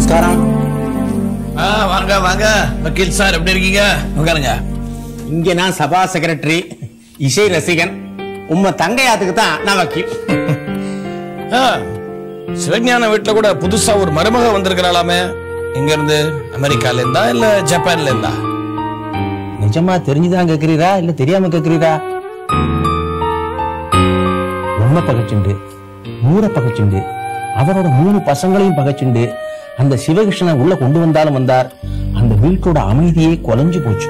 நமஸ்காரம் ஆ, வாங்க வாங்க வக்கீல் சார் எப்படி இருக்கீங்க உட்காருங்க இங்க நான் சபா செக்ரட்டரி இசை ரசிகன் உம்ம தங்கையாத்துக்கு தான் நான் வக்கீல் ஆ, சிவஞான வீட்டுல கூட புதுசா ஒரு மருமக வந்திருக்கிறாளாமே எங்க இருந்து அமெரிக்கால இருந்தா இல்ல ஜப்பான்ல இருந்தா நிஜமா தெரிஞ்சுதான் கேக்குறீரா இல்ல தெரியாம கேக்குறீரா உண்மை பகைச்சுண்டு ஊரை பகைச்சுண்டு அவரோட மூணு பசங்களையும் பகைச்சுண்டு அந்த சிவகிருஷ்ணனை உள்ள கொண்டு வந்தாலும் வந்தார் அந்த வீட்டோட அமைதியே குலைஞ்சு போச்சு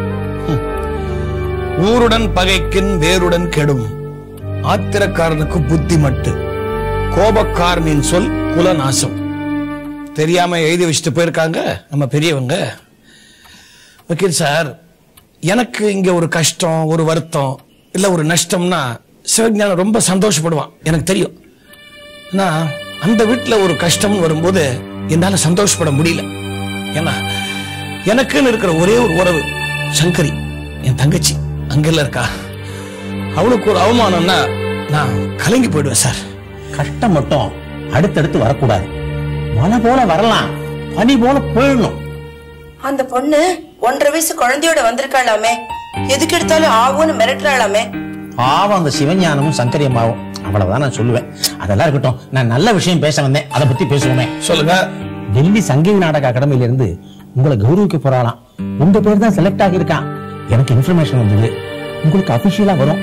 ஊருடன் பகைக்கின் வேருடன் கெடும் ஆத்திரக்காரனுக்கு புத்தி மட்டு கோபக்காரனின் சொல் குலநாசம் தெரியாம எழுதி வச்சுட்டு போயிருக்காங்க நம்ம பெரியவங்க வக்கீல் சார் எனக்கு இங்க ஒரு கஷ்டம் ஒரு வருத்தம் இல்ல ஒரு நஷ்டம்னா சிவஞானம் ரொம்ப சந்தோஷப்படுவான் எனக்கு தெரியும் ஆனா அந்த வீட்டுல ஒரு கஷ்டம் வரும்போது என்னால சந்தோஷப்பட முடியல ஏன்னா எனக்குன்னு இருக்கிற ஒரே ஒரு உறவு சங்கரி என் தங்கச்சி அங்கெல்லாம் இருக்கா அவளுக்கு ஒரு அவமானம்னா நான் கலங்கி போயிடுவேன் சார் கஷ்டம் மட்டும் அடுத்தடுத்து வரக்கூடாது மழை போல வரலாம் பனி போல போயிடணும் அந்த பொண்ணு ஒன்றரை வயசு குழந்தையோட வந்திருக்காளாமே எதுக்கு எடுத்தாலும் ஆவுன்னு மிரட்டுறாளாமே பாவம் அந்த சிவஞானமும் சங்கரியம்மாவும் அவ்வளவுதான் நான் சொல்லுவேன் அதெல்லாம் இருக்கட்டும் நான் நல்ல விஷயம் பேச வந்தேன் அதை பத்தி பேசுவோமே சொல்லுங்க டெல்லி சங்கீத நாடக அகாடமியில இருந்து உங்களை கௌரவிக்க போறாளாம் உங்க பேர் தான் செலக்ட் ஆகியிருக்கான் எனக்கு இன்ஃபர்மேஷன் வந்தது உங்களுக்கு அபிஷியலா வரும்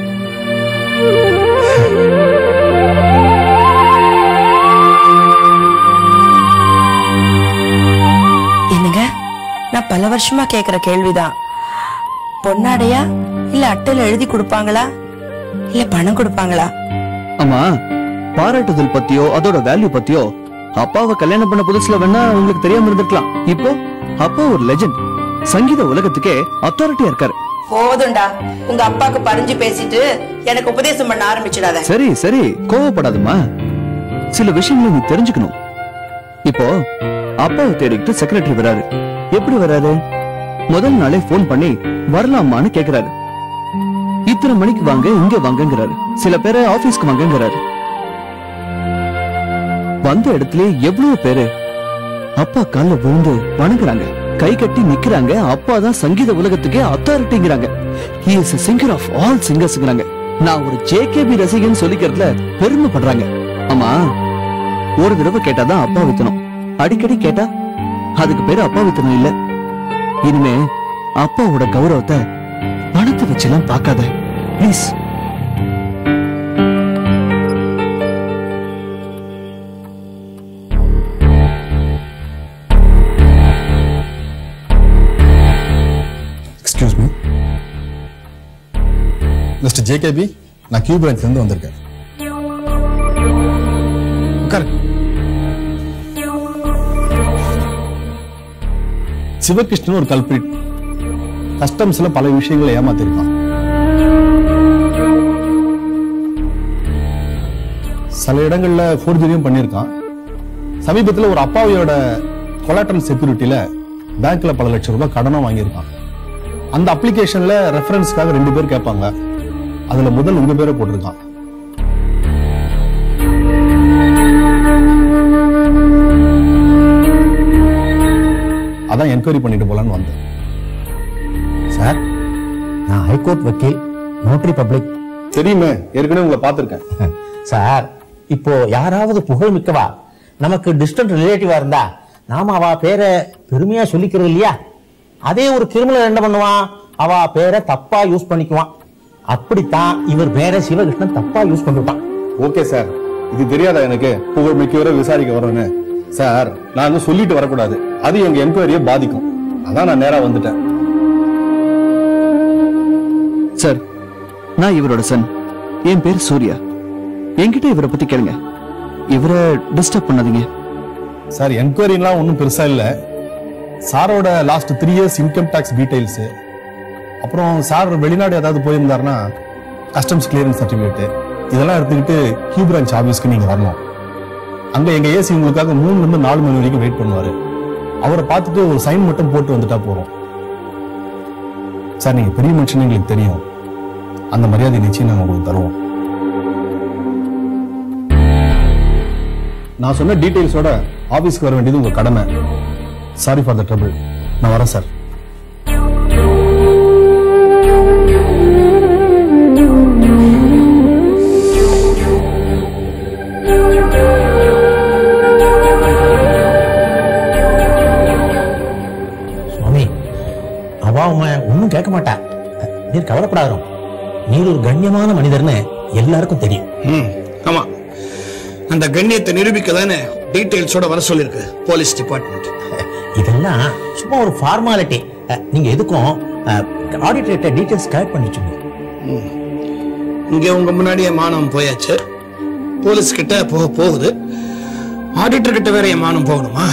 என்னங்க நான் பல வருஷமா கேக்குற கேள்விதான் பொன்னாடையா இல்ல அட்டையில எழுதி கொடுப்பாங்களா இல்ல பணம் கொடுப்பாங்களா ஆமா பாராட்டுதல் பத்தியோ அதோட வேல்யூ பத்தியோ அப்பாவை கல்யாணம் பண்ண புதுசுல வேணா உங்களுக்கு தெரியாம இருந்திருக்கலாம் இப்போ அப்பா ஒரு லெஜண்ட் சங்கீத உலகத்துக்கே அத்தாரிட்டியா இருக்காரு போதும்டா உங்க அப்பாக்கு பறிஞ்சு பேசிட்டு எனக்கு உபதேசம் பண்ண ஆரம்பிச்சிடாத சரி சரி கோவப்படாதம்மா சில விஷயங்களை நீ தெரிஞ்சுக்கணும் இப்போ அப்பாவை தேடிக்கிட்டு செக்ரட்டரி வராரு எப்படி வராரு முதல் நாளே ஃபோன் பண்ணி வரலாமான்னு கேக்குறாரு இத்தனை மணிக்கு வாங்க இங்க வாங்கங்கிறாரு சில பேரை ஆபீஸ்க்கு வாங்கங்கிறாரு வந்த இடத்துல எவ்வளவு பேரு அப்பா கால்ல விழுந்து வணங்குறாங்க கை கட்டி நிக்கிறாங்க அப்பா தான் சங்கீத உலகத்துக்கே அத்தாரிட்டிங்கிறாங்க he is singer of all சிங்கர்ஸ்ங்கிறாங்க நான் ஒரு ஜேகேபி ரசிகன் சொல்லிக்கிறதுல பெருமைப்படுறாங்க ஆமா ஒரு தடவை கேட்டாதான் அப்பா வித்தனம் அடிக்கடி கேட்டா அதுக்கு பேரு அப்பா வித்தனம் இல்ல இனிமே அப்பாவோட கௌரவத்தை பணத்தை வச்செல்லாம் பார்க்காத please excuse me mister JKB நான் கியூ பிரான்ச்ல இருந்து வந்திருக்கேன் உட்காரு. சிவகிருஷ்ணன் ஒரு கல்பிரிட் கஸ்டம்ஸ்ல பல விஷயங்களை ஏமாத்திருக்கான் சில இடங்கள்ல ஃபோர்ஜரியும் பண்ணியிருக்கான் சமீபத்தில் ஒரு அப்பாவியோட கொலாட்ரல் செக்யூரிட்டியில பேங்க்ல பல லட்சம் ரூபாய் கடனும் வாங்கியிருக்கான் அந்த அப்ளிகேஷன்ல ரெஃபரன்ஸ்க்காக ரெண்டு பேர் கேட்பாங்க அதுல முதல் உங்க பேரை போட்டிருக்கான் அதான் என்கொயரி பண்ணிட்டு போலான்னு வந்தேன் சார் நான் ஹைகோர்ட் வக்கீல் நோட்டரி பப்ளிக் தெரியுமே ஏற்கனவே உங்களை பார்த்திருக்கேன் சார் இப்போ யாராவது புகழ் மிக்கவா நமக்கு டிஸ்டன்ட் ரிலேட்டிவா இருந்தா நாம அவ பேரை பெருமையா சொல்லிக்கிறது இல்லையா அதே ஒரு கிரிமினல் என்ன பண்ணுவான் அவ பேரை தப்பா யூஸ் பண்ணிக்குவான் அப்படித்தான் இவர் பேரை சிவகிருஷ்ணன் தப்பா யூஸ் பண்ணிட்டான் ஓகே சார் இது தெரியாதா எனக்கு புகழ் மிக்கவரை விசாரிக்க வரேன்னு சார் நான் வந்து சொல்லிட்டு வரக்கூடாது அது எங்க என்கொயரியை பாதிக்கும் அதான் நான் நேரா வந்துட்டேன் சார் நான் இவரோட சன் என் பேர் சூர்யா என்கிட்ட இவரை பத்தி கேளுங்க இவரை டிஸ்டர்ப் பண்ணாதீங்க சார் என்கொயரிலாம் ஒன்றும் பெருசா இல்லை சாரோட last three years income tax details அப்புறம் சார் வெளிநாடு ஏதாவது போயிருந்தாருன்னா கஸ்டம்ஸ் கிளியரன்ஸ் சர்டிஃபிகேட் இதெல்லாம் எடுத்துக்கிட்டு கியூ பிரான்ச் ஆஃபீஸ்க்கு நீங்க வரணும் அங்க எங்க ஏசி உங்களுக்காக மூணுல இருந்து நாலு மணி வரைக்கும் வெயிட் பண்ணுவாரு அவரை பார்த்துட்டு ஒரு சைன் மட்டும் போட்டு வந்துட்டா போறோம் சார் நீங்க பெரிய மனுஷன் எங்களுக்கு தெரியும் அந்த மரியாதை நிச்சயம் நாங்க உங்களுக்கு தருவோம் நான் சொன்ன டீடைல்ஸோட ஆபீஸ்க்கு வர வேண்டியது உங்க கடமை சாரி ஃபார் த ட்ரபிள் நான் வரேன் சார் சுவாமி அவ அவன் ஒன்னும் கேட்க மாட்டா நீர் கவலைப்படாதோ நீர் ஒரு கண்ணியமான மனிதர்னு எல்லாருக்கும் தெரியும் ம் ஆமா அந்த கண்ணியத்தை நிரூபிக்க தானே டீடைல்ஸோட வர சொல்லியிருக்கு போலீஸ் டிபார்ட்மெண்ட் இதெல்லாம் சும்மா ஒரு ஃபார்மாலிட்டி நீங்க எதுக்கும் ஆடிட்டர்கிட்ட டீடைல்ஸ் கலெக்ட் பண்ணி வச்சுங்க இங்க உங்க முன்னாடியே மானம் போயாச்சு போலீஸ் கிட்ட போக போகுது ஆடிட்டர் கிட்ட வேற என் மானம் போகணுமா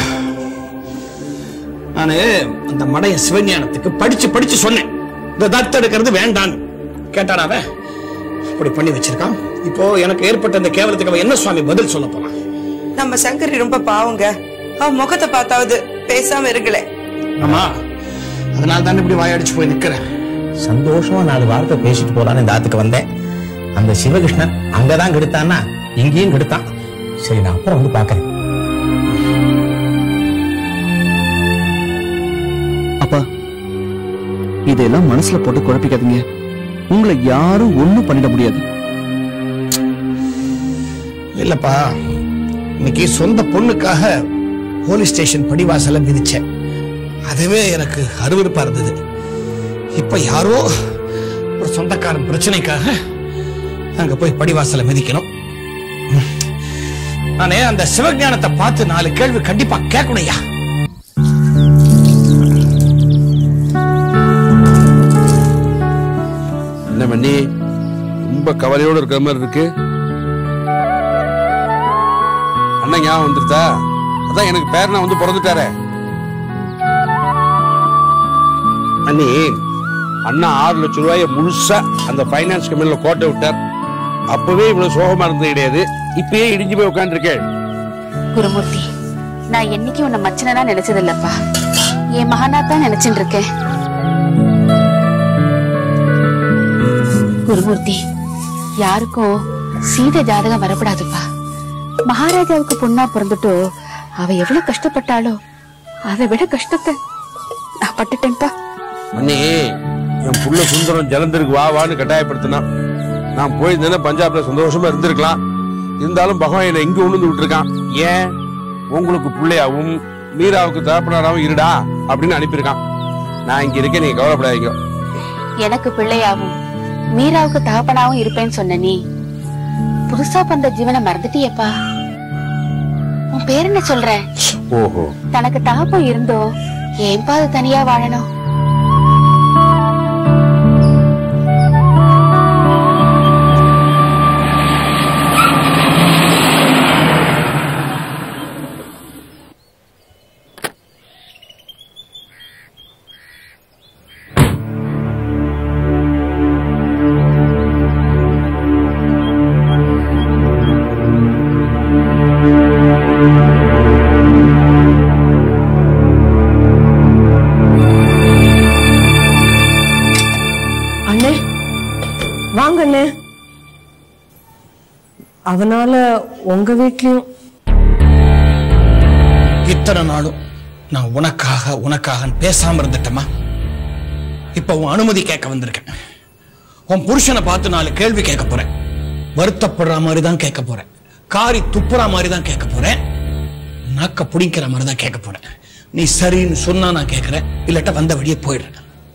நானு அந்த மடைய சிவஞானத்துக்கு படிச்சு படிச்சு சொன்னேன் இந்த தத்து எடுக்கிறது வேண்டான்னு கேட்டாடா அவன் இப்படி பண்ணி வச்சிருக்கான் இப்போ எனக்கு ஏற்பட்ட இந்த கேவலத்துக்கு அவன் என்ன சுவாமி பதில் சொல்ல போறான் நம்ம சங்கரி ரொம்ப பாவங்க அவ முகத்தை பார்த்தாவது பேசாம இருக்கலே ஆமா அதனால தான் இப்படி வாயடிச்சு போய் நிக்கிறேன் சந்தோஷமா நாலு வார்த்தை பேசிட்டு போலான்னு இந்த ஆத்துக்கு வந்தேன் அந்த சிவகிருஷ்ணன் அங்கதான் கெடுத்தான்னா இங்கேயும் கெடுத்தான் சரி நான் அப்புறம் வந்து பாக்குறேன் அப்பா இதெல்லாம் மனசுல போட்டு குழப்பிக்காதீங்க உங்களை யாரும் ஒண்ணும் பண்ணிட முடியாது இல்லப்பா இன்னைக்கு சொந்த பொண்ணுக்காக போலீஸ் ஸ்டேஷன் படிவாசல மிதிச்சேன் அதுவே எனக்கு அருவருப்பா இருந்தது இப்ப யாரோ ஒரு சொந்தக்காரன் பிரச்சனைக்காக அங்க போய் படிவாசல மிதிக்கணும் ம். நானே அந்த சிவஞானத்தை பார்த்து நாலு கேள்வி கண்டிப்பா கேட்கணும்யா என்ன பண்ணி ரொம்ப கவலையோட இருக்கிற மாதிரி இருக்கு அண்ணன் ஞாபகம் வந்துருதா அதான் எனக்கு பேரனா வந்து பிறந்துட்டாரே அண்ணி அண்ணா ஆறு லட்சம் ரூபாய முழுசா அந்த பைனான்ஸ் கம்பெனில கோட்டை விட்டார் அப்பவே இவ்வளவு சோகமா இருந்தது கிடையாது இப்பயே இடிஞ்சு போய் உட்காந்துருக்கேன் குருமூர்த்தி நான் என்னைக்கு உன்னை மச்சனா நினைச்சது இல்லப்பா என் மகனா தான் நினைச்சுட்டு இருக்கேன் குருமூர்த்தி யாருக்கும் சீதை ஜாதகம் வரக்கூடாதுப்பா மகாராஜாவுக்கு பொண்ணா பிறந்துட்டோ அவ எவ்வளவு கஷ்டப்பட்டாளோ அதை விட கஷ்டத்தை நான் பட்டுட்டேன்ப்பா அண்ணி என் புள்ள சுந்தரம் ஜலந்தருக்கு வா வான்னு கட்டாயப்படுத்தினான் நான் போயிருந்தேன்னா பஞ்சாப்ல சந்தோஷமா இருந்திருக்கலாம் இருந்தாலும் பகவான் என்னை இங்க உணர்ந்து விட்டுருக்கான் ஏன் உங்களுக்கு பிள்ளையாவும் மீராவுக்கு தகப்பனாராவும் இருடா அப்படின்னு அனுப்பியிருக்கான் நான் இங்க இருக்கேன் நீங்க கவலைப்படாதீங்க எனக்கு பிள்ளையாவும் மீராவுக்கு தகப்பனாவும் இருப்பேன்னு சொன்ன நீ புதுசா பிறந்த ஜீவனை மறந்துட்டியேப்பா உன் பேர் என்ன சொல்ற ஓஹோ தனக்கு தகப்பம் இருந்தோ ஏன்பா அது தனியா வாழணும் அண்ணே வாங்க அண்ணே அவனால உங்க வீட்லயும் இத்தனை நாளும் நான் உனக்காக உனக்காக பேசாம இருந்துட்டேமா இப்ப உன் அனுமதி கேட்க வந்திருக்கேன் உன் புருஷனை பார்த்து நாலு கேள்வி கேட்க போறேன் வருத்தப்படுற மாதிரி தான் கேட்க போறேன் காரி துப்புற மாதிரி தான் கேட்க போறேன் நாக்க பிடிக்கிற மாதிரி தான் கேட்க போறேன் நீ சரின்னு சொன்னா நான் கேட்கறேன் இல்லாட்ட வந்த வழியே போயிடுறேன்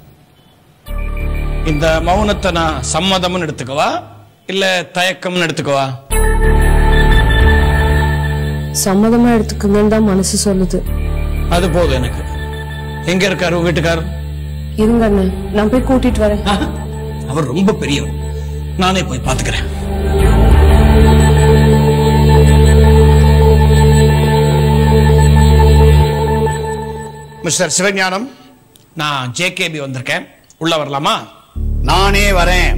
இந்த மௌனத்தை நான் சம்மதம்னு எடுத்துக்கவா இல்ல தயக்கம்னு எடுத்துக்கவா சம்மதமா எடுத்துக்கங்கன்னு தான் மனசு சொல்லுது அது போதும் எனக்கு எங்க இருக்காரு உன் வீட்டுக்காரர் இருங்க அண்ணே நான் போய் கூட்டிட்டு வரேன் ஆஹா, அவர் ரொம்ப பெரியவர் நானே போய் பாத்துக்கிறேன் மிஸ்டர் சிவஞானம் நான் ஜேகேபி வந்திருக்கேன் உள்ள வரலாமா நானே வரேன்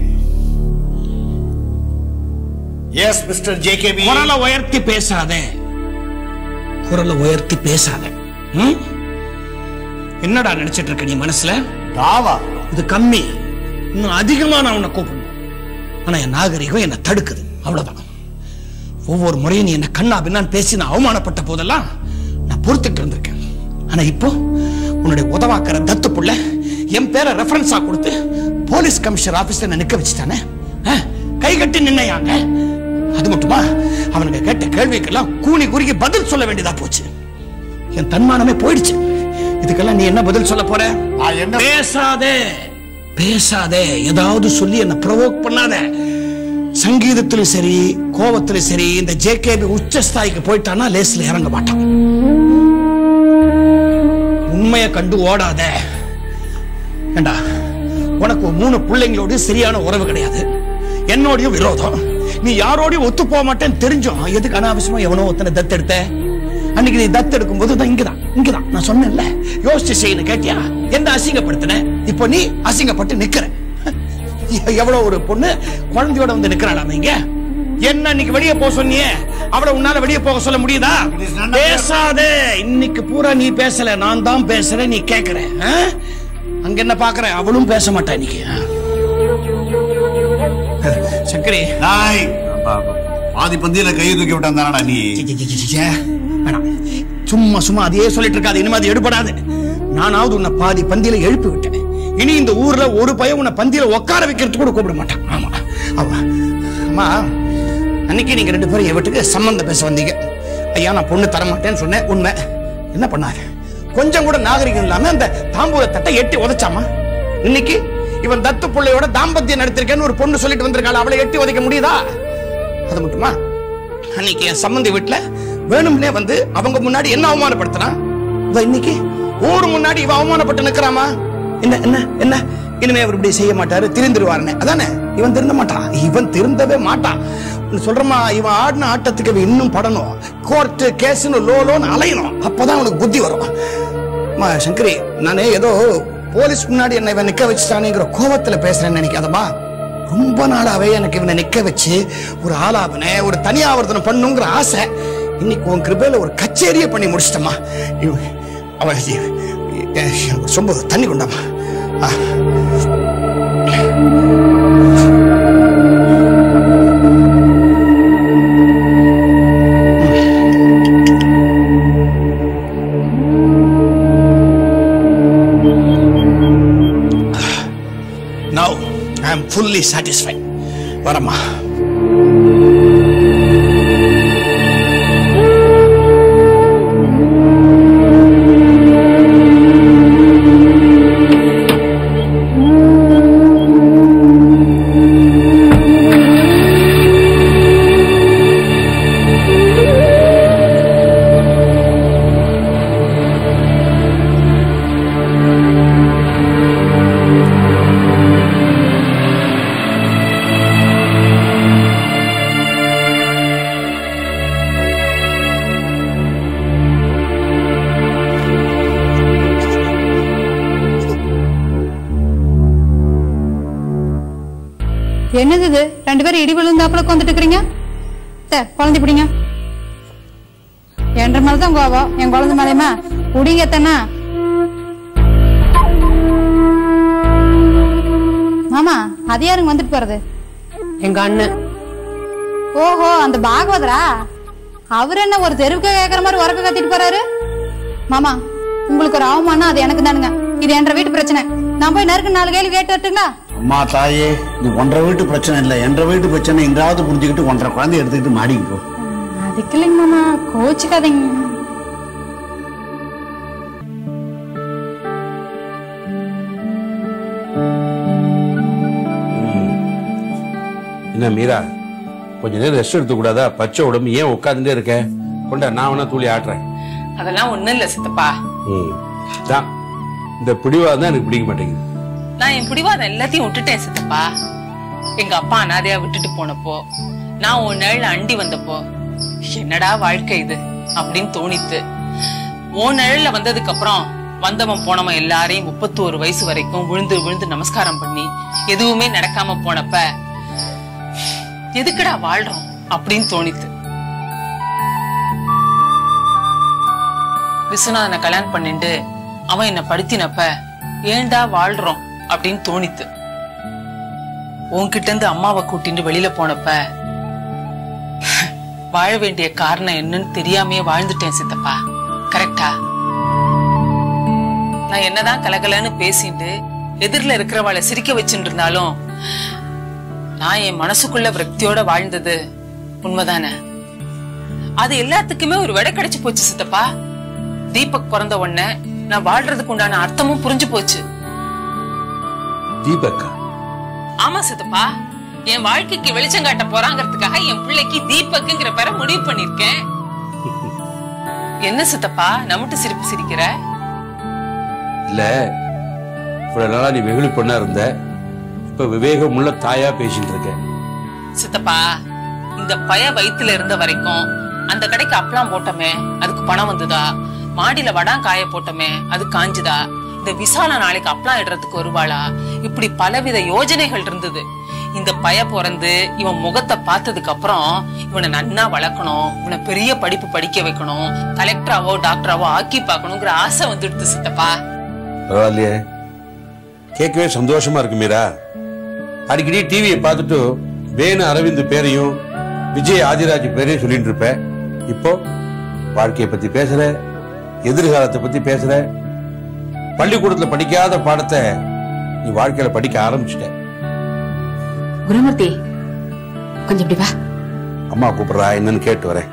எஸ் மிஸ்டர் ஜேகேபி குரலை உயர்த்தி பேசாதே குரலை உயர்த்தி பேசாதே ம்? என்னடா நினைச்சிட்டு இருக்க நீ மனசுல தாவா இது கம்மி இன்னும் அதிகமா நான் உன்னை கூப்பிடணும் ஆனா என் நாகரிகம் என்னை தடுக்குது அவ்வளவுதான் ஒவ்வொரு முறையும் நீ என்ன கண்ணா பின்னான்னு பேசி நான் அவமானப்பட்ட போதெல்லாம் நான் பொறுத்துட்டு இருந்திருக்கேன் ஆனா இப்போ உன்னுடைய உதவாக்கிற தத்து புள்ள என் பேரை ரெஃபரன்ஸா கொடுத்து போலீஸ் கமிஷனர் ஆபீஸ்ல நிக்க வச்சுட்டானே ஆ, கை கட்டி நின்னையாங்க அது மட்டுமா அவனுக்கு கேட்ட கேள்விக்கெல்லாம் கூனி குறுகி பதில் சொல்ல வேண்டியதா போச்சு என் தன்மானமே போயிடுச்சு இதுக்கெல்லாம் நீ என்ன பதில் சொல்ல போற நான் என்ன பேசாதே பேசாதே ஏதாவது சொல்லி என்ன ப்ரொவோக் பண்ணாத சங்கீதத்திலும் சரி கோபத்திலும் சரி இந்த ஜேகேபி உச்சஸ்தாய்க்கு போயிட்டானா லேஸ்ல இறங்க மாட்டான் உண்மையை கண்டு ஓடாத ஏண்டா உனக்கு ஒரு மூணு பிள்ளைங்களோட சரியான உறவு கிடையாது என்னோடயும் விரோதம் நீ யாரோடயும் ஒத்து போக மாட்டேன்னு தெரிஞ்சும் எதுக்கு அனாவசியமா எவனோ ஒருத்தனை தத்தெடுத்த அன்னைக்கு நீ தத்தெடுக்கும் போது தான் இங்கதான் இங்கதான் நான் சொன்னேன்ல யோசிச்சு செய்யணும் கேட்டியா என்ன அசிங்கப்படுத்தின இப்போ நீ அசிங்கப்பட்டு நிக்கிற எ- எவ்வளவு ஒரு பொண்ணு குழந்தையோட வந்து நிக்கிறாளா இங்க என்ன இன்னைக்கு வெளியே போக சொன்னியே அவளை உன்னால வெளியே போக சொல்ல முடியுதா It is none of your- பேசாதே இன்னைக்கு பூரா நீ பேசல நான் தான் பேசுறேன் நீ கேக்குற ஆ? அங்க என்ன பாக்குற அவளும் பேச மாட்டா இன்னைக்கு ஆ? சங்கரி நாய் பாதி பந்தியில கையை தூக்கி விட்டான் தானடா நீ ச்சே, ச்சே, ச்சே, ச்சே, ச்சே. வேணாம் சும்மா சும்மா அதையே சொல்லிட்டு இருக்காது இனிமே அது எடுபடாது நானாவது உன்னை பாதி பந்தியில எழுப்பி விட்டேன் இனி இந்த ஊர்ல ஒரு பையன் உன்னை பந்தியில உட்கார வைக்கிறதுக்கு கூட கூப்பிட மாட்டான் ஆமா ஆமா அம்மா அன்னைக்கு நீங்க ரெண்டு பேரும் என் வீட்டுக்கு சம்பந்தம் பேச வந்தீங்க ஐயா நான் பொண்ணு தர மாட்டேன்னு சொன்னேன் உண்மை என்ன பண்ணாரு கொஞ்சம் கூட நாகரிகம் இல்லாம அந்த தாம்பூல தட்டை எட்டி உதைச்சாமா இன்னைக்கு இவன் தத்து பிள்ளையோட தாம்பத்தியம் நடத்திருக்கேன்னு ஒரு பொண்ணு சொல்லிட்டு வந்திருக்காள் அவளை எட்டி உதைக்க முடியுதா அது மட்டுமா அன்னைக்கு என் சம்மந்தி வீட்டுல வேணும்னே வந்து அவங்க முன்னாடி என்ன அவமானப்படுத்தினா இவ இன்னைக்கு ஊர் முன்னாடி இவ அவமானப்பட்டு நிக்கிறாமா என்ன என்ன என்ன இனிமே அவர் இப்படி செய்ய மாட்டாரு திருந்திருவாருன்னு அதானே இவன் திருந்த மாட்டான் இவன் திருந்தவே மாட்டான் உன்னை சொல்றமா இவன் ஆடின ஆட்டத்துக்கு இவன் இன்னும் படணும் கோர்ட்டு கேஸ்னு லோ லோன்னு அலையணும் அப்பதான் அவனுக்கு புத்தி வரும் அம்மா, சங்கரி நானே ஏதோ போலீஸ் முன்னாடி என்ன இவன் நிக்க வச்சுட்டானுங்கிற கோவத்துல பேசுறேன்னு நினைக்காதம்மா ரொம்ப நாளாவே எனக்கு இவனை நிக்க வச்சு ஒரு ஆலாபனை ஒரு தனியாவர்த்தனம் பண்ணுங்கிற ஆசை இன்னைக்கு உன் கிருபையில ஒரு கச்சேரியே பண்ணி முடிச்சிட்டமா அவன் சொம்ப தண்ணி கொண்டாமா ஆ. Now I am fully satisfied. வரமா என்னது இது ரெண்டு பேரும் இடி விழுந்தாப்புல உட்காந்துட்டு இருக்கிறீங்க சார் குழந்தை பிடிங்க என்ற மேல தான் கோவம் என் குழந்தை மேலேயுமா பிடிங்க தானே மாமா அது யாருங்க வந்துட்டு போறது எங்க அண்ணன் ஓஹோ அந்த பாகவதரா அவர் என்ன ஒரு தெருவுக்கு கேக்குற மாதிரி உரக்க கத்திட்டு போறாரு மாமா உங்களுக்கு ஒரு அவமானம் அது எனக்கு தானுங்க இது என்ற வீட்டு பிரச்சனை நான் போய் நறுக்கு நாலு கேள்வி கேட்டு வரட்டுங்களா அம்மா தாயே இது ஒன்றரை வீட்டு பிரச்சனை இல்லை என்ற வீட்டு பிரச்சனை எங்காவது புரிஞ்சுக்கிட்டு ஒன்றரை குழந்தைய எடுத்துக்கிட்டு மாடிக்கு போ அதுக்கு இல்லைங்க மாமா கோச்சுக்காதீங்க என்ன மீரா கொஞ்ச நேரம் ரெஸ்ட் எடுத்து கூடாதா பச்சை உடம்பு ஏன் உட்காந்துட்டே இருக்க கொண்டா நான் வேணா தூளி ஆட்டுறேன் அதெல்லாம் ஒண்ணும் இல்ல சித்தப்பா ம் தான் இந்த பிடிவாதம் தான் எனக்கு பிடிக்க மாட்டேங்குது நான் என் பிடிவாதம் எல்லாத்தையும் விட்டுட்டேன் சித்தப்பா எங்க அப்பா அனாதையா விட்டுட்டு போனப்போ நான் உன் நிழல அண்டி வந்தப்போ என்னடா வாழ்க்கை இது அப்படின்னு தோணித்து உன் நிழல்ல வந்ததுக்கு அப்புறம் வந்தவன் போனவன் எல்லாரையும் முப்பத்தோரு வயசு வரைக்கும் விழுந்து விழுந்து நமஸ்காரம் பண்ணி எதுவுமே நடக்காம போனப்ப எதுக்குடா வாழ்றோம் அப்படின்னு தோணித்து விஸ்வநாதனை கல்யாணம் பண்ணிட்டு அவன் என்ன படுத்தினப்ப ஏன்டா வாழ்றோம் அப்படின்னு தோணித்து உன்கிட்ட இருந்து அம்மாவை கூட்டிட்டு வெளியில போனப்ப வாழ வேண்டிய காரணம் என்னன்னு தெரியாமையே வாழ்ந்துட்டேன் சித்தப்பா கரெக்டா நான் என்னதான் கலகலன்னு பேசிட்டு எதிரில இருக்கிறவளை சிரிக்க வச்சுட்டு இருந்தாலும் நான் என் மனசுக்குள்ள விரக்தியோட வாழ்ந்தது உண்மைதானே அது எல்லாத்துக்குமே ஒரு விடை கிடைச்சு போச்சு சித்தப்பா தீபக் பிறந்த உடனே நான் வாழ்றதுக்கு உண்டான அர்த்தமும் புரிஞ்சு போச்சு தீபக்கா ஆமா சித்தப்பா என் வாழ்க்கைக்கு வெளிச்சம் காட்ட போறாங்கிறதுக்காக என் பிள்ளைக்கு தீபக்குங்கிற பேரை முடிவு பண்ணிருக்கேன் என்ன சித்தப்பா நம்மட்டு சிரிப்பு சிரிக்கிற இல்ல இவ்வளவு நாளா நீ வெகுளி பொண்ணா இருந்த இப்ப விவேகம் உள்ள தாயா பேசிட்டு இருக்க சித்தப்பா இந்த பய வயித்துல இருந்த வரைக்கும் அந்த கடைக்கு அப்பளம் போட்டோமே அதுக்கு பணம் வந்ததா மாடியில வடாம் காய போட்டோமே அது காஞ்சுதா இந்த விசால நாளைக்கு அப்பளம் இடுறதுக்கு வருவாளா இப்படி பலவித யோஜனைகள் இருந்தது இந்த பய பிறந்து இவன் முகத்தை பார்த்ததுக்கு அப்புறம் இவனை நன்னா வளர்க்கணும் இவனை பெரிய படிப்பு படிக்க வைக்கணும் கலெக்டராவோ டாக்டராவோ ஆக்கி பார்க்கணுங்கிற ஆசை வந்துடுது சித்தப்பா பரவாயில்லையே கேட்கவே சந்தோஷமா இருக்கு மீரா அடிக்கடி டிவியை பார்த்துட்டு வேணு அரவிந்த் பேரையும் விஜய் ஆதிராஜ் பேரையும் சொல்லிட்டு இருப்ப இப்போ வாழ்க்கையை பத்தி பேசுற எதிர்காலத்தை பத்தி பேசுற பள்ளிக்கூடத்துல படிக்காத பாடத்தை நீ வாழ்க்கையில படிக்க ஆரம்பிச்சிட்ட குருமூர்த்தி கொஞ்சம் இப்படி வா அம்மா கூப்பிடுறா என்னன்னு கேட்டு வரேன்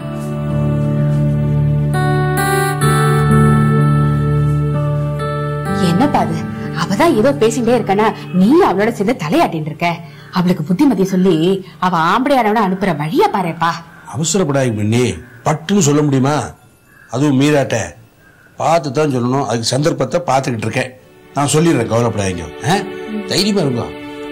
என்னப்பா அது அவதான் ஏதோ பேசிட்டே இருக்கனா நீ அவளோட சேர்ந்து தலையாட்டின்னு இருக்க அவளுக்கு புத்திமதி சொல்லி அவ ஆம்படையானவன அனுப்புற வழிய பாருப்பா அவசரப்படாது மின்னி பட்டுன்னு சொல்ல முடியுமா அதுவும் மீறாட்ட பார்த்து தான் சொல்லணும் அதுக்கு சந்தர்ப்பத்தை பார்த்துக்கிட்டு இருக்கேன் நான் சொல்லிடுறேன் கவலைப்படாதீங்க ஆ? தைரியமா இருக்கும்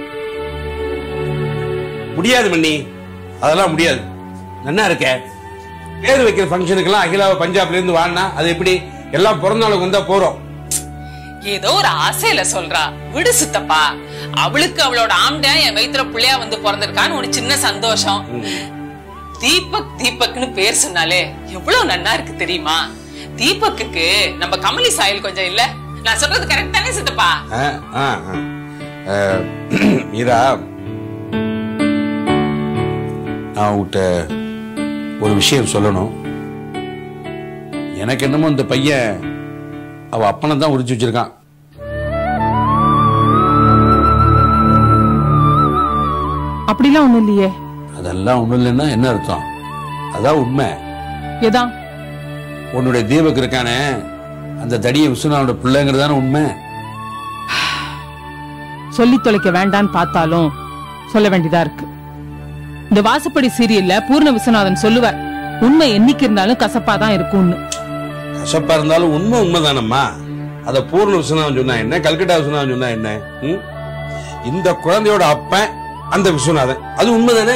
முடியாது மண்ணி அதெல்லாம் முடியாது நன்னா இருக்க பேர் வைக்கிற ஃபங்க்ஷனுக்கெல்லாம் அகிலாவை பஞ்சாப்ல இருந்து வாங்கினா அது எப்படி எல்லாம் பிறந்த நாளுக்கு வந்தா போறோம் ஏதோ ஒரு ஆசையில சொல்றா விடு சித்தப்பா அவளுக்கு அவளோட ஆம்டா என் வயித்துல புள்ளையா வந்து பிறந்திருக்கான்னு ஒரு சின்ன சந்தோஷம் தீபக் தீபக்னு பேர் சொன்னாலே எவ்வளவு நன்னா இருக்கு தெரியுமா தீபக்குக்கு நம்ம கமலி சாயல் கொஞ்சம் இல்ல நான் சொல்றது கரெக்ட் தானே சித்தப்பா ஆ, ஆ, ஆ. ஆ, மீரா நான் உங்ககிட்ட ஒரு விஷயம் சொல்லணும் எனக்கு என்னமோ இந்த பையன் அவ அப்பனை தான் உரிச்சு வச்சிருக்கான் அப்படிலாம் ஒண்ணும் இல்லையே அதெல்லாம் ஒண்ணும் இல்லைன்னா என்ன அர்த்தம் அதான் உண்மை ஏதான் உன்னுடைய தீபக் இருக்கானே அந்த தடிய விஸ்வநாதோட பிள்ளைங்கிறதான உண்மை சொல்லி தொலைக்க வேண்டான்னு பார்த்தாலும் சொல்ல வேண்டியதா இருக்கு இந்த வாசப்படி சீரியல்ல பூர்ண விஸ்வநாதன் சொல்லுவார் உண்மை என்னைக்கு இருந்தாலும் கசப்பா தான் இருக்கும்னு கசப்பா இருந்தாலும் உண்மை உண்மைதானம்மா அத பூர்ண விஸ்வநாதன் சொன்னா என்ன கல்கட்டா விஸ்வநாதன் சொன்னா என்ன ம்? இந்த குழந்தையோட அப்பன் அந்த விஸ்வநாதன் அது உண்மைதானே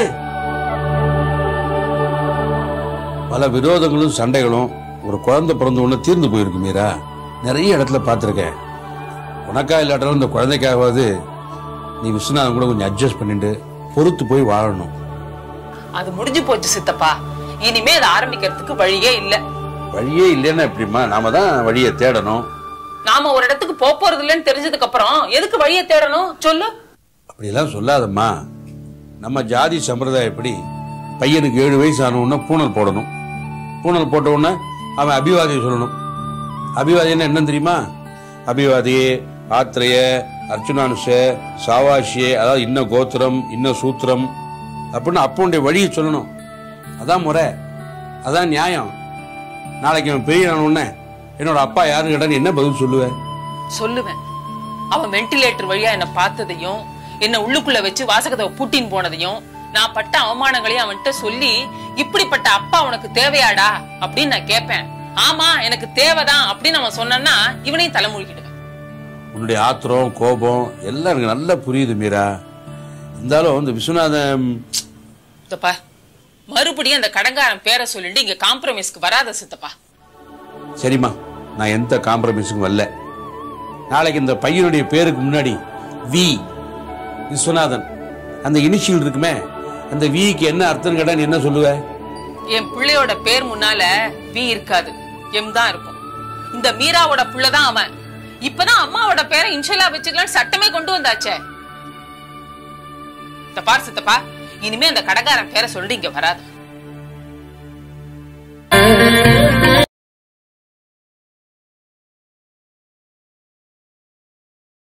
பல விரோதங்களும் சண்டைகளும் ஒரு குழந்தை பிறந்த உடனே தீர்ந்து போயிருக்கு மீரா நிறைய இடத்துல பார்த்திருக்கேன் உனக்கா இல்லாட்டாலும் இந்த குழந்தைக்காகவாது நீ விஸ்வநாதன் கூட கொஞ்சம் அட்ஜஸ்ட் பண்ணிட்டு பொறுத்து போய் வாழணும் அது முடிஞ்சு போச்சு சித்தப்பா இனிமே அதை ஆரம்பிக்கிறதுக்கு வழியே இல்ல வழியே இல்லைன்னா எப்படிம்மா நாம தான் வழியை தேடணும் நாம ஒரு இடத்துக்கு போக போறது இல்லைன்னு தெரிஞ்சதுக்கு அப்புறம் எதுக்கு வழியை தேடணும் சொல்லு அப்படியெல்லாம் சொல்லாதம்மா நம்ம ஜாதி சம்பிரதாயப்படி பையனுக்கு ஏழு வயசு ஆன உடனே பூணல் போடணும் பூணல் போட்ட உடனே அவன் அபிவாதியை சொல்லணும் அபிவாதின்னா என்னன்னு தெரியுமா அபிவாதியே ஆத்திரைய அர்ச்சுனானுஷ சாவாஷியே அதாவது இன்ன கோத்திரம் இன்ன சூத்திரம் அப்படின்னு அப்பனுடைய வழியை சொல்லணும் அதான் முறை அதான் நியாயம் நாளைக்கு அவன் பெரிய ஆன உடனே என்னோட அப்பா யாருன்னு கேட்டா நீ என்ன பதில் சொல்லுவேன் சொல்லுவேன் அவன் வென்டிலேட்டர் வழியா என்ன பார்த்ததையும் என்ன உள்ளுக்குள்ள வச்சு வாசகத்தை பூட்டின் போனதையும் நான் பட்ட அவமானங்களையும் அவன்கிட்ட சொல்லி இப்படிப்பட்ட அப்பா உனக்கு தேவையாடா அப்படின்னு நான் கேட்பேன் ஆமா எனக்கு தேவைதான் அப்படின்னு அவன் சொன்னான்னா இவனையும் தலைமொழிக்கிடுவேன் உன்னுடைய ஆத்திரம் கோபம் எல்லாம் எனக்கு நல்லா புரியுது மீரா இருந்தாலும் இந்த விஸ்வநாதன் சித்தப்பா மறுபடியும் அந்த கடங்காரன் பேரை சொல்லிட்டு இங்க காம்ப்ரமைஸ்க்கு வராத சித்தப்பா சரிம்மா நான் எந்த காம்ப்ரமைஸுக்கும் வரல நாளைக்கு இந்த பையனுடைய பேருக்கு முன்னாடி வி விஸ்வநாதன் அந்த இனிஷியல் இருக்குமே அந்த விக்கு என்ன அர்த்தம் கேட்டா நீ என்ன சொல்லுவ என் பிள்ளையோட பேர் முன்னால வி இருக்காது எம் தான் இருக்கும் இந்த மீராவோட புள்ளதான் அவன் இப்பதான் அம்மாவோட பேரை இன்ஷலா வச்சுக்கலாம் சட்டமே கொண்டு வந்தாச்சே இந்த பார் சித்தப்பா இனிமே அந்த கடகாரன் பேரை சொல்லிட்டு இங்க வராது